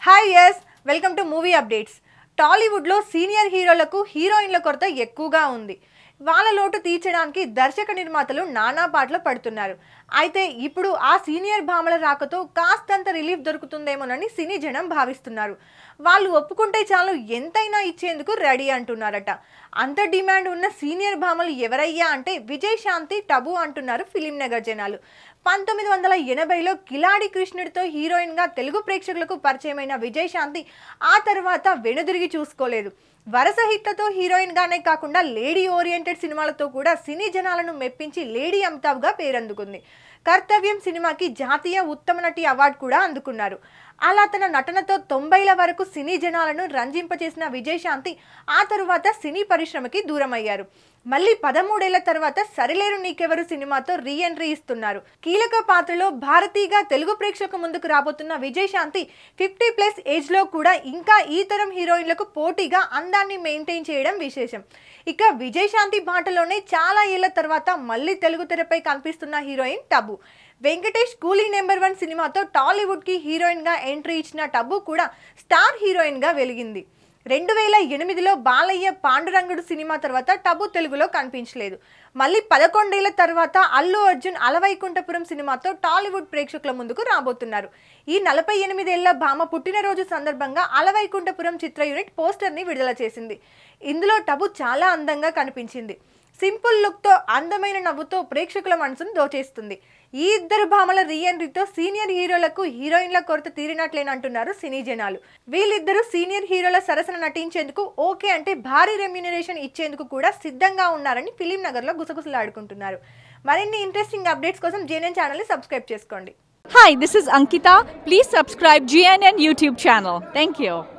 Hi yes welcome to movie updates టాలీవుడ్లో senior హీరోలకు హీరోయిన్ల కొరత ఎక్కువగా ఉంది వాళ్ళ లోటు తీర్చడానికి దర్శక నిర్మాతలు నానా పాటలు పడుతున్నారు అయితే ఇప్పుడు ఆ సీనియర్ భామల రాకతో కాస్తంత రిలీఫ్ దొరుకుతుందేమోనని సినీ జనం భావిస్తున్నారు వాళ్ళు ఒప్పుకుంటే చాలు ఎంతైనా ఇచ్చేందుకు రెడీ అంటున్నారట అంత డిమాండ్ ఉన్న సీనియర్ భామలు ఎవరయ్యా అంటే విజయ్ శాంతి టబు అంటున్నారు ఫిలిం నగర్ జనాలు పంతొమ్మిది వందల ఎనభైలో కిలాడి కృష్ణుడితో హీరోయిన్గా తెలుగు ప్రేక్షకులకు పరిచయమైన విజయ్ శాంతి ఆ తర్వాత వెనుదిరిగి చూసుకోలేదు వరుస హిట్లతో హీరోయిన్గానే కాకుండా లేడీ ఓరియంటెడ్ సినిమాలతో కూడా సినీ జనాలను మెప్పించి లేడీ అమితాబ్గా పేరందుకుంది కర్తవ్యం సినిమాకి జాతీయ ఉత్తమ నటి అవార్డు కూడా అందుకున్నారు అలా తన నటనతో తొంభైల వరకు సినీ జనాలను రంజింపచేసిన విజయశాంతి ఆ తరువాత సినీ పరిశ్రమకి దూరమయ్యారు మళ్ళీ పదమూడేళ్ల తర్వాత సరిలేరు నీకెవరు సినిమాతో రీ ఎంట్రీ ఇస్తున్నారు కీలక పాత్రలో భారతీగా తెలుగు ప్రేక్షకు ముందుకు రాబోతున్న విజయశాంతి ఫిఫ్టీ ప్లస్ ఏజ్లో కూడా ఇంకా ఈ తరం హీరోయిన్లకు పోటీగా అందాన్ని మెయింటైన్ చేయడం విశేషం ఇక విజయశాంతి బాటలోనే చాలా ఏళ్ల తర్వాత మళ్ళీ తెలుగు తెరపై కనిపిస్తున్న హీరోయిన్ టబు వెంకటేష్ కూలీ నెంబర్ వన్ సినిమాతో టాలీవుడ్కి హీరోయిన్గా ఎంట్రీ ఇచ్చిన టబు కూడా స్టార్ హీరోయిన్గా వెలిగింది రెండు వేల ఎనిమిదిలో బాలయ్య పాండురంగుడు సినిమా తర్వాత టబు తెలుగులో కనిపించలేదు మళ్ళీ పదకొండేళ్ల తర్వాత అల్లు అర్జున్ అలవైకుంఠపురం సినిమాతో టాలీవుడ్ ప్రేక్షకుల ముందుకు రాబోతున్నారు ఈ నలభై ఎనిమిదేళ్ల భామ పుట్టినరోజు సందర్భంగా అలవైకుంఠపురం చిత్ర యూనిట్ పోస్టర్ని విడుదల చేసింది ఇందులో టబు చాలా అందంగా కనిపించింది సింపుల్ లుక్తో అందమైన నవ్వుతో ప్రేక్షకుల మనసును దోచేస్తుంది ఈ ఇద్దరు భామల రీఎంట్రీతో సీనియర్ హీరోలకు హీరోయిన్ల కొరత తీరినట్లేనంటున్నారు సినీ జనాలు వీళ్ళిద్దరూ సీనియర్ హీరోల సరసన నటించేందుకు ఓకే అంటే భారీ రెమ్యునరేషన్ ఇచ్చేందుకు కూడా సిద్ధంగా ఉన్నారని ఫిలిం నగర్లో గుసగుసలాడుకుంటున్నారు మరిన్ని ఇంట్రెస్టింగ్ అప్డేట్స్ కోసం జేఎన్ఎన్ ఛానల్ని సబ్స్క్రైబ్ చేసుకోండి Hi, this is Ankita. Please subscribe GNN YouTube channel. Thank you.